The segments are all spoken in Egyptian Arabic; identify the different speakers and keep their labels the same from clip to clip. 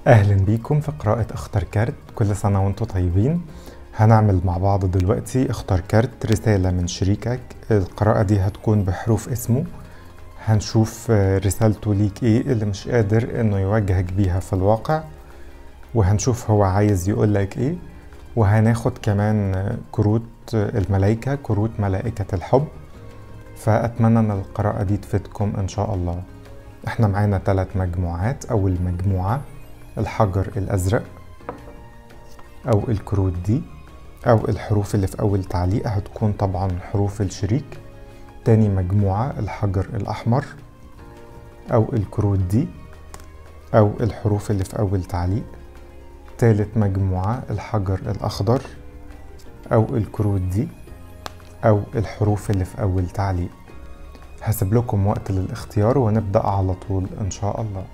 Speaker 1: أهلا بيكم في قراءة اختر كارت كل سنة وانتم طيبين هنعمل مع بعض دلوقتي اختار كارت رسالة من شريكك القراءة دي هتكون بحروف اسمه هنشوف رسالته ليك ايه اللي مش قادر انه يواجهك بيها في الواقع وهنشوف هو عايز يقولك ايه وهناخد كمان كروت الملايكة كروت ملائكة الحب فأتمنى أن القراءة دي تفيدكم إن شاء الله احنا معانا ثلاث مجموعات أول مجموعة الحجر الأزرق أو الكروت دي أو الحروف اللي في أول تعليق هتكون طبعا حروف الشريك تاني مجموعة الحجر الأحمر أو الكروت دي أو الحروف اللي في أول تعليق تالت مجموعة الحجر الأخضر أو الكروت دي أو الحروف اللي في أول تعليق هسيب لكم وقت للاختيار ونبدأ على طول إن شاء الله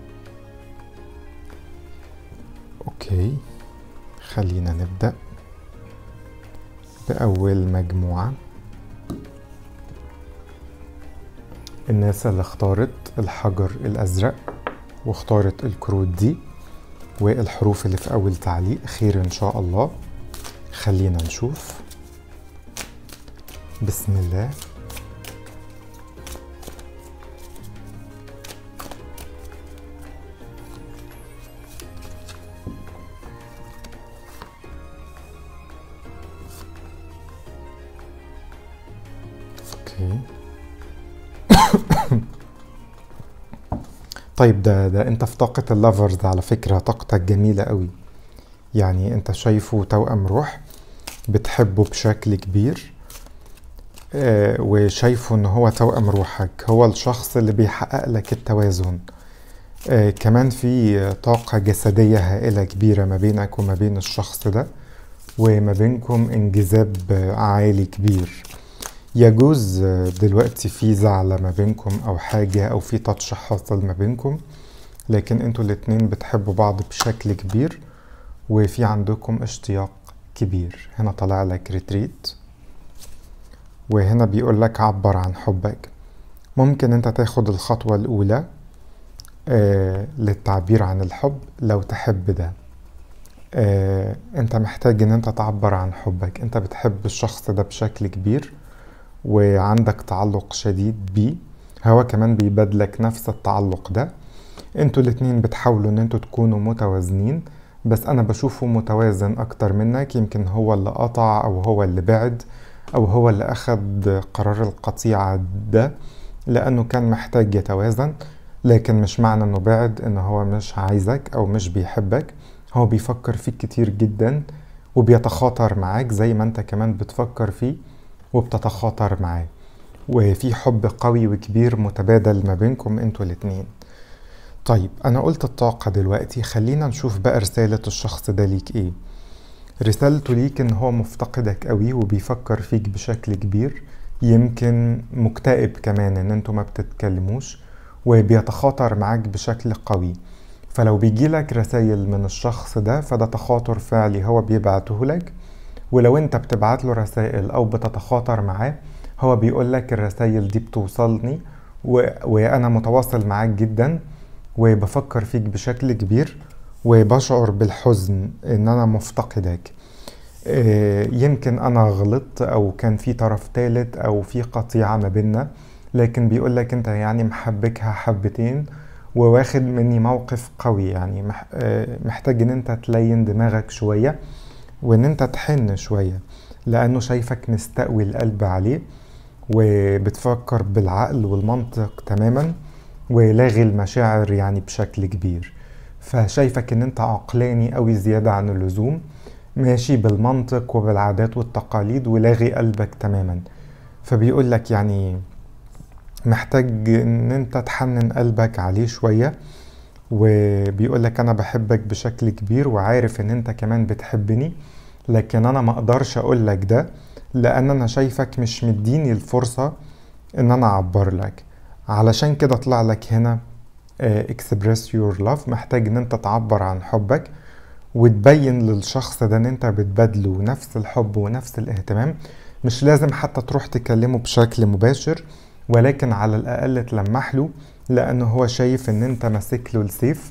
Speaker 1: أوكي خلينا نبدأ بأول مجموعة الناس اللي اختارت الحجر الأزرق واختارت الكروت دي والحروف اللي في أول تعليق خير إن شاء الله خلينا نشوف بسم الله اوكي طيب ده ده انت في طاقة اللافرز على فكرة طاقتك جميلة قوي يعني انت شايفه توأم روح بتحبه بشكل كبير آه وشايفه ان هو توأم روحك هو الشخص اللي بيحقق لك التوازن آه كمان في طاقة جسدية هائلة كبيرة ما بينك وما بين الشخص ده وما بينكم انجذاب عالي كبير يجوز دلوقتي في زعلة ما بينكم أو حاجة أو في تاتش حاصل ما بينكم لكن انتوا الاتنين بتحبوا بعض بشكل كبير وفي عندكم اشتياق كبير هنا طلع لك ريتريت وهنا بيقول لك عبر عن حبك ممكن انت تاخد الخطوة الأولى آه للتعبير عن الحب لو تحب ده آه انت محتاج ان انت تعبر عن حبك انت بتحب الشخص ده بشكل كبير وعندك تعلق شديد بيه هو كمان بيبادلك نفس التعلق ده انتوا الاتنين بتحاولوا ان انتوا تكونوا متوازنين بس انا بشوفه متوازن اكتر منك يمكن هو اللي قطع او هو اللي بعد او هو اللي اخد قرار القطيعة ده لانه كان محتاج يتوازن لكن مش معنى انه بعد ان هو مش عايزك او مش بيحبك هو بيفكر فيك كتير جدا وبيتخاطر معاك زي ما انت كمان بتفكر فيه وبتتخاطر معاه وفي حب قوي وكبير متبادل ما بينكم انتوا الاتنين طيب انا قلت الطاقة دلوقتي خلينا نشوف بقى رسالة الشخص ده ليك ايه رسالته ليك ان هو مفتقدك قوي وبيفكر فيك بشكل كبير يمكن مكتئب كمان ان انتوا ما بتتكلموش وبيتخاطر معاك بشكل قوي فلو بيجيلك رسائل من الشخص ده فده تخاطر فعلي هو بيبعته لك ولو انت بتبعت له رسائل او بتتخاطر معاه هو بيقول لك الرسائل دي بتوصلني و... وانا متواصل معاك جدا وبفكر فيك بشكل كبير وبشعر بالحزن ان انا مفتقدك يمكن انا غلطت او كان في طرف ثالث او في قطيعة ما بيننا لكن بيقول لك انت يعني محبكها حبتين وواخد مني موقف قوي يعني محتاج ان انت تلين دماغك شويه وان انت تحن شوية لانه شايفك مستقوي القلب عليه وبتفكر بالعقل والمنطق تماما ولاغي المشاعر يعني بشكل كبير فشايفك ان انت عقلاني قوي زيادة عن اللزوم ماشي بالمنطق وبالعادات والتقاليد ولاغي قلبك تماما فبيقول لك يعني محتاج ان انت تحنن قلبك عليه شويه وبيقول لك انا بحبك بشكل كبير وعارف ان انت كمان بتحبني لكن انا ما اقدرش اقول لك ده لان انا شايفك مش مديني الفرصة ان انا اعبر لك علشان كده طلع لك هنا اكسبريس يور لاف محتاج ان انت تعبر عن حبك وتبين للشخص ده ان انت بتبادله نفس الحب ونفس الاهتمام مش لازم حتى تروح تكلمه بشكل مباشر ولكن على الاقل تلمح له لانه هو شايف ان انت ماسك له السيف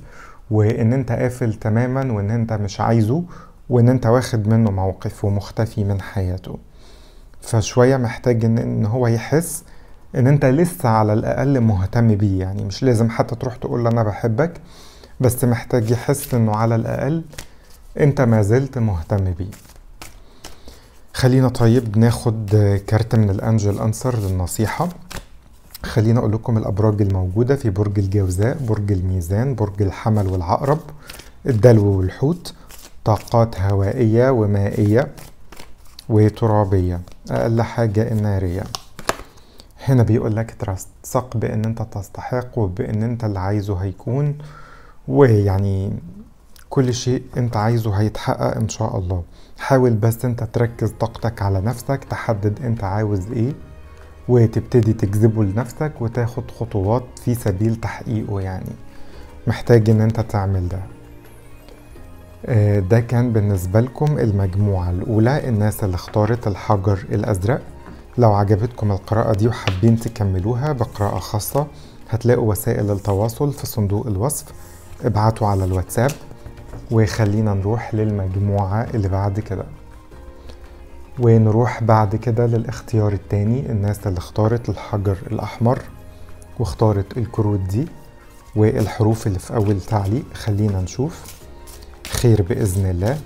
Speaker 1: وان انت قافل تماما وان انت مش عايزه وان انت واخد منه موقف ومختفي من حياته فشوية محتاج ان, إن هو يحس ان انت لسه على الاقل مهتم بيه يعني مش لازم حتى تروح تقول له انا بحبك بس محتاج يحس انه على الاقل انت ما زلت مهتم بيه خلينا طيب ناخد كارت من الانجل انسر للنصيحة خلينا اقول لكم الابراج الموجودة في برج الجوزاء برج الميزان برج الحمل والعقرب الدلو والحوت طاقات هوائية ومائية وترابية أقل حاجة النارية هنا بيقول لك تراست ثق بأن أنت تستحق وبأن أنت اللي عايزه هيكون ويعني كل شيء أنت عايزه هيتحقق إن شاء الله حاول بس أنت تركز طاقتك على نفسك تحدد أنت عاوز إيه وتبتدي تجذبه لنفسك وتاخد خطوات في سبيل تحقيقه يعني محتاج ان انت تعمل ده آه، ده كان بالنسبة لكم المجموعة الأولى الناس اللي اختارت الحجر الأزرق لو عجبتكم القراءة دي وحابين تكملوها بقراءة خاصة هتلاقوا وسائل التواصل في صندوق الوصف ابعتوا على الواتساب وخلينا نروح للمجموعة اللي بعد كده ونروح بعد كده للاختيار التاني الناس اللي اختارت الحجر الأحمر واختارت الكروت دي والحروف اللي في أول تعليق خلينا نشوف خير بإذن الله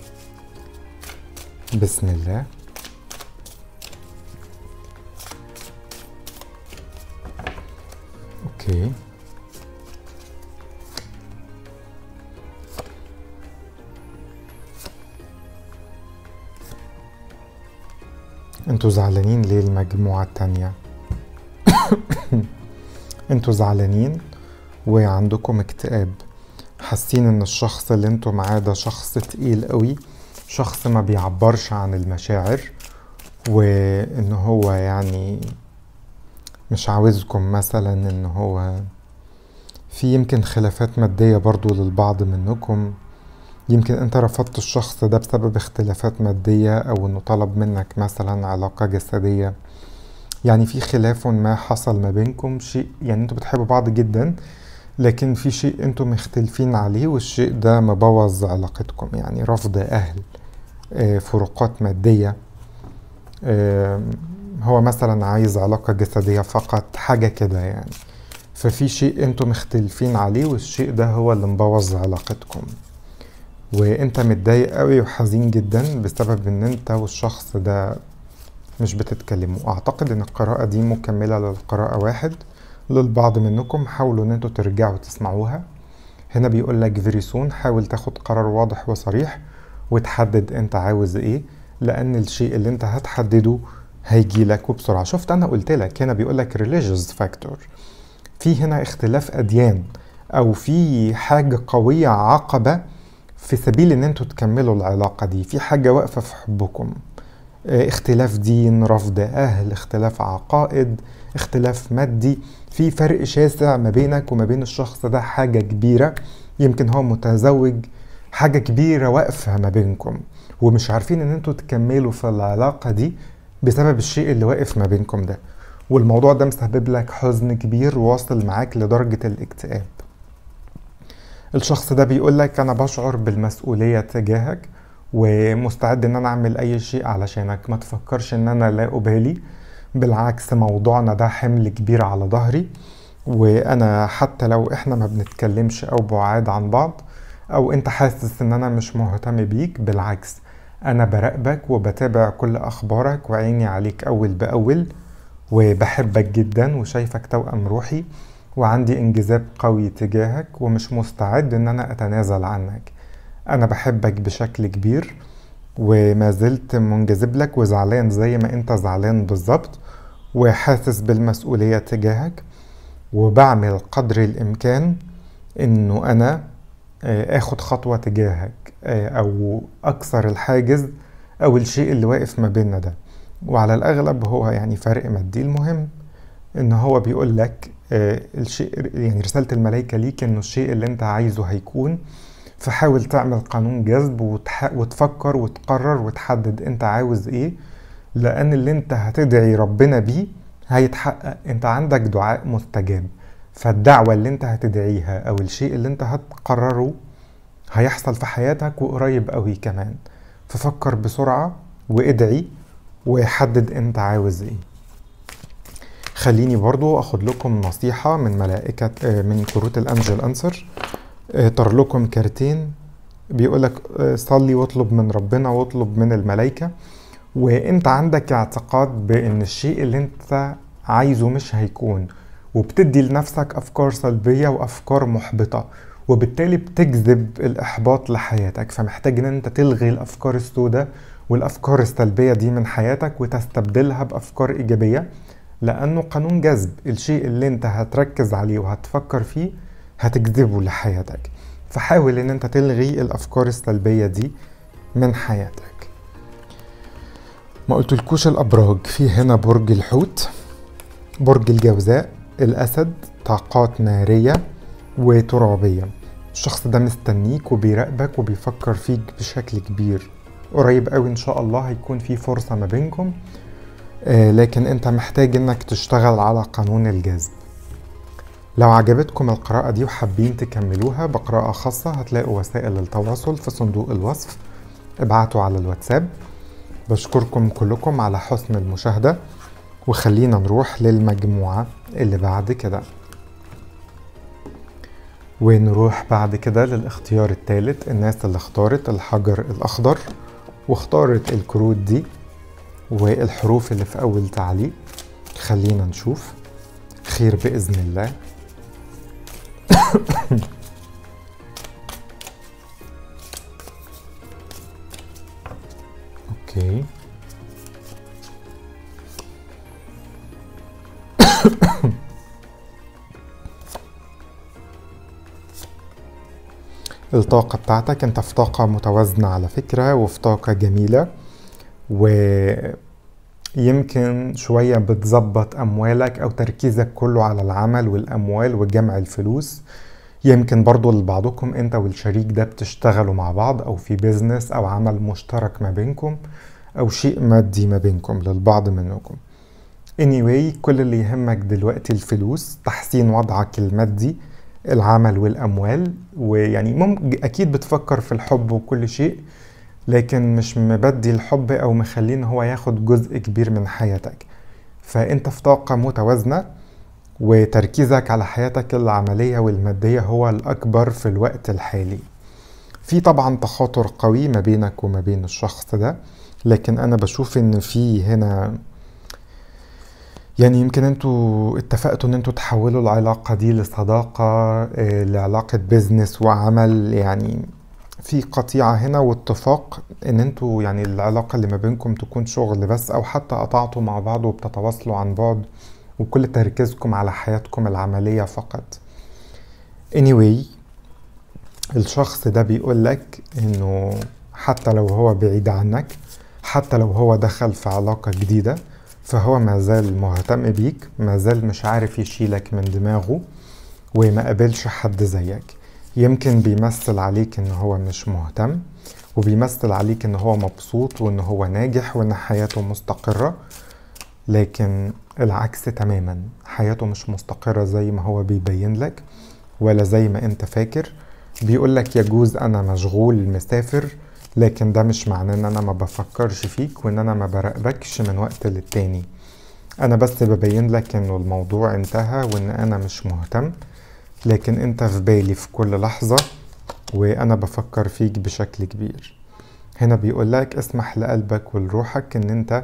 Speaker 1: بسم الله اوكي انتوا زعلانين ليه المجموعة التانية انتوا زعلانين وعندكم اكتئاب حاسين ان الشخص اللي انتوا معاه ده شخص تقيل قوي شخص ما بيعبرش عن المشاعر وان هو يعني مش عاوزكم مثلا ان هو في يمكن خلافات مادية برضو للبعض منكم يمكن انت رفضت الشخص ده بسبب اختلافات مادية او انه طلب منك مثلا علاقة جسدية يعني في خلاف ما حصل ما بينكم شيء يعني انتوا بتحبوا بعض جدا لكن في شيء انتم مختلفين عليه والشيء ده مبوظ علاقتكم يعني رفض اهل آه، فروقات مادية هو مثلا عايز علاقة جسدية فقط حاجة كده يعني ففي شيء انتم مختلفين عليه والشيء ده هو اللي مبوظ علاقتكم وانت متضايق قوي وحزين جدا بسبب ان انت والشخص ده مش بتتكلموا اعتقد ان القراءة دي مكملة للقراءة واحد للبعض منكم حاولوا ان انتوا ترجعوا تسمعوها هنا بيقول لك فيري حاول تاخد قرار واضح وصريح وتحدد انت عاوز ايه لان الشيء اللي انت هتحدده هيجي لك وبسرعه شفت انا قلت لك هنا بيقول لك religious factor في هنا اختلاف اديان او في حاجه قويه عقبه في سبيل ان انتوا تكملوا العلاقه دي في حاجه واقفه في حبكم آه، اختلاف دين رفض اهل اختلاف عقائد اختلاف مادي في فرق شاسع ما بينك وما بين الشخص ده حاجة كبيرة يمكن هو متزوج حاجة كبيرة واقفة ما بينكم ومش عارفين ان انتوا تكملوا في العلاقة دي بسبب الشيء اللي واقف ما بينكم ده والموضوع ده مسبب لك حزن كبير واصل معاك لدرجة الاكتئاب الشخص ده بيقول لك انا بشعر بالمسؤولية تجاهك ومستعد ان انا اعمل اي شيء علشانك ما تفكرش ان انا لا ابالي بالعكس موضوعنا ده حمل كبير على ظهري وانا حتى لو احنا ما بنتكلمش او بعاد عن بعض او انت حاسس ان انا مش مهتم بيك بالعكس انا براقبك وبتابع كل اخبارك وعيني عليك اول باول وبحبك جدا وشايفك توأم روحي وعندي انجذاب قوي تجاهك ومش مستعد ان انا اتنازل عنك انا بحبك بشكل كبير وما زلت منجذب لك وزعلان زي ما انت زعلان بالظبط وحاسس بالمسؤولية تجاهك وبعمل قدر الامكان انه انا آه، اخد خطوة تجاهك آه، او اكسر الحاجز او الشيء اللي واقف ما بيننا ده وعلى الاغلب هو يعني فرق مادي المهم ان هو بيقول لك آه، الشيء يعني رسالة الملائكة ليك انه الشيء اللي انت عايزه هيكون فحاول تعمل قانون جذب وتح... وتفكر وتقرر وتحدد انت عاوز ايه لان اللي انت هتدعي ربنا بيه هيتحقق انت عندك دعاء مستجاب فالدعوة اللي انت هتدعيها او الشيء اللي انت هتقرره هيحصل في حياتك وقريب قوي كمان ففكر بسرعة وادعي وحدد انت عاوز ايه خليني برضو اخد لكم نصيحة من ملائكة آه، من كروت الانجل انسر طر لكم كارتين بيقولك آه، صلي واطلب من ربنا واطلب من الملائكة وانت عندك اعتقاد بان الشيء اللي انت عايزه مش هيكون وبتدي لنفسك افكار سلبية وافكار محبطة وبالتالي بتجذب الاحباط لحياتك فمحتاج ان انت تلغي الافكار السوداء والافكار السلبية دي من حياتك وتستبدلها بافكار ايجابية لانه قانون جذب الشيء اللي انت هتركز عليه وهتفكر فيه هتجذبه لحياتك فحاول ان انت تلغي الافكار السلبية دي من حياتك ما قلتلكوش الابراج في هنا برج الحوت برج الجوزاء الاسد طاقات نارية وترابية الشخص ده مستنيك وبيراقبك وبيفكر فيك بشكل كبير قريب قوي ان شاء الله هيكون في فرصة ما بينكم آه لكن انت محتاج انك تشتغل على قانون الجذب لو عجبتكم القراءة دي وحابين تكملوها بقراءة خاصة هتلاقوا وسائل التواصل في صندوق الوصف ابعتوا على الواتساب بشكركم كلكم على حسن المشاهدة وخلينا نروح للمجموعة اللي بعد كده ونروح بعد كده للاختيار الثالث الناس اللي اختارت الحجر الأخضر واختارت الكروت دي والحروف اللي في أول تعليق خلينا نشوف خير بإذن الله اوكي الطاقة بتاعتك انت في طاقة متوازنة على فكرة وفي طاقة جميلة ويمكن شوية بتظبط أموالك أو تركيزك كله على العمل والأموال وجمع الفلوس يمكن برضو لبعضكم انت والشريك ده بتشتغلوا مع بعض او في بيزنس او عمل مشترك ما بينكم او شيء مادي ما بينكم للبعض منكم anyway كل اللي يهمك دلوقتي الفلوس تحسين وضعك المادي العمل والاموال ويعني ممكن اكيد بتفكر في الحب وكل شيء لكن مش مبدي الحب او مخلين هو ياخد جزء كبير من حياتك فانت في طاقة متوازنة وتركيزك على حياتك العملية والمادية هو الأكبر في الوقت الحالي في طبعا تخاطر قوي ما بينك وما بين الشخص ده لكن أنا بشوف إن في هنا يعني يمكن انتوا اتفقتوا ان انتوا تحولوا العلاقة دي لصداقة آه، لعلاقة بيزنس وعمل يعني في قطيعة هنا واتفاق ان انتوا يعني العلاقة اللي ما بينكم تكون شغل بس او حتى قطعتوا مع بعض وبتتواصلوا عن بعد وكل تركيزكم على حياتكم العملية فقط anyway الشخص ده بيقول لك انه حتى لو هو بعيد عنك حتى لو هو دخل في علاقة جديدة فهو ما زال مهتم بيك ما زال مش عارف يشيلك من دماغه وما قابلش حد زيك يمكن بيمثل عليك ان هو مش مهتم وبيمثل عليك ان هو مبسوط وان هو ناجح وان حياته مستقرة لكن العكس تماما حياته مش مستقرة زي ما هو بيبين لك ولا زي ما انت فاكر بيقول لك يجوز انا مشغول مسافر لكن ده مش معناه ان انا ما بفكرش فيك وان انا ما براقبكش من وقت للتاني انا بس ببين لك انه الموضوع انتهى وان انا مش مهتم لكن انت في بالي في كل لحظة وانا بفكر فيك بشكل كبير هنا بيقول لك اسمح لقلبك ولروحك ان انت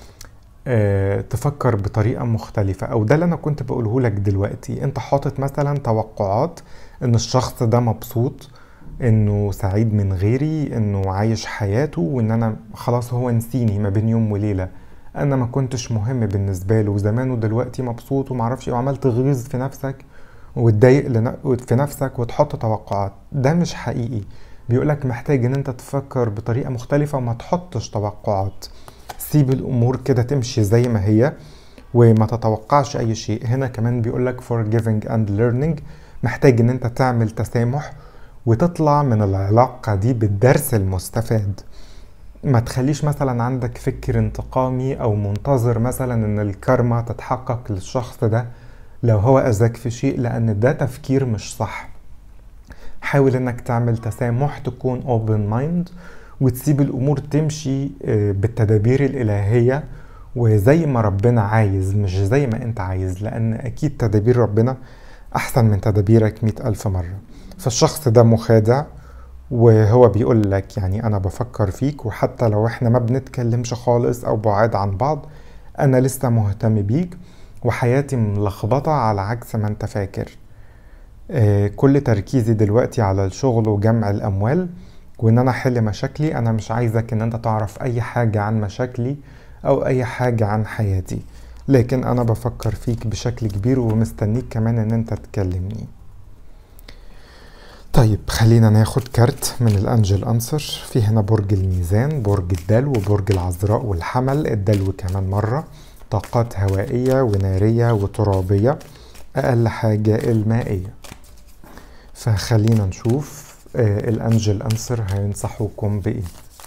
Speaker 1: اه تفكر بطريقة مختلفة او ده اللي انا كنت بقوله لك دلوقتي انت حاطط مثلا توقعات ان الشخص ده مبسوط انه سعيد من غيري انه عايش حياته وان انا خلاص هو نسيني ما بين يوم وليلة انا ما كنتش مهم بالنسبة له زمان ودلوقتي مبسوط ومعرفش ايه وعمال تغيظ في نفسك وتضايق في نفسك وتحط توقعات ده مش حقيقي بيقولك محتاج ان انت تفكر بطريقة مختلفة وما تحطش توقعات سيب الامور كده تمشي زي ما هي وما تتوقعش اي شيء هنا كمان بيقولك forgiving and learning محتاج ان انت تعمل تسامح وتطلع من العلاقة دي بالدرس المستفاد ما تخليش مثلا عندك فكر انتقامي او منتظر مثلا ان الكارما تتحقق للشخص ده لو هو أذاك في شيء لأن ده تفكير مش صح حاول انك تعمل تسامح تكون open mind وتسيب الامور تمشي آه، بالتدابير الالهيه وزي ما ربنا عايز مش زي ما انت عايز لان اكيد تدابير ربنا احسن من تدابيرك مئة الف مرة فالشخص ده مخادع وهو بيقول لك يعني انا بفكر فيك وحتى لو احنا ما بنتكلمش خالص او بعاد عن بعض انا لسه مهتم بيك وحياتي ملخبطة على عكس ما انت فاكر آه، كل تركيزي دلوقتي على الشغل وجمع الاموال وان انا احل مشاكلي انا مش عايزك ان انت تعرف اي حاجة عن مشاكلي او اي حاجة عن حياتي لكن انا بفكر فيك بشكل كبير ومستنيك كمان ان انت تكلمني طيب خلينا ناخد كارت من الانجل انسر في هنا برج الميزان برج الدلو وبرج العذراء والحمل الدلو كمان مرة طاقات هوائية ونارية وترابية اقل حاجة المائية فخلينا نشوف آه، الانجل انسر هينصحوكم بايه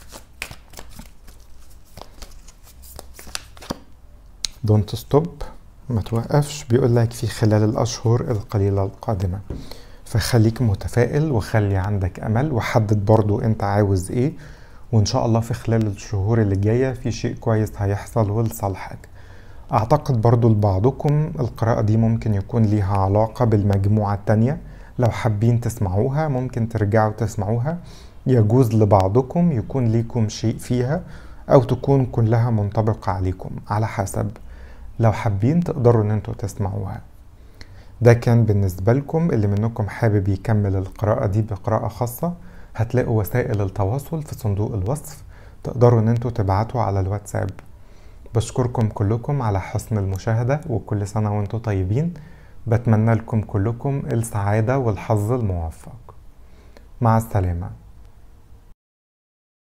Speaker 1: دونت ستوب ما توقفش بيقول لك في خلال الاشهر القليله القادمه فخليك متفائل وخلي عندك امل وحدد برضو انت عاوز ايه وان شاء الله في خلال الشهور اللي جايه في شيء كويس هيحصل ولصالحك اعتقد برضو لبعضكم القراءه دي ممكن يكون ليها علاقه بالمجموعه التانيه لو حابين تسمعوها ممكن ترجعوا تسمعوها يجوز لبعضكم يكون ليكم شيء فيها أو تكون كلها منطبقة عليكم على حسب لو حابين تقدروا ان انتوا تسمعوها ده كان بالنسبة لكم اللي منكم حابب يكمل القراءة دي بقراءة خاصة هتلاقوا وسائل التواصل في صندوق الوصف تقدروا ان انتوا تبعتوا على الواتساب بشكركم كلكم على حسن المشاهدة وكل سنة وانتوا طيبين بتمنى لكم كلكم السعادة والحظ الموفق مع السلامة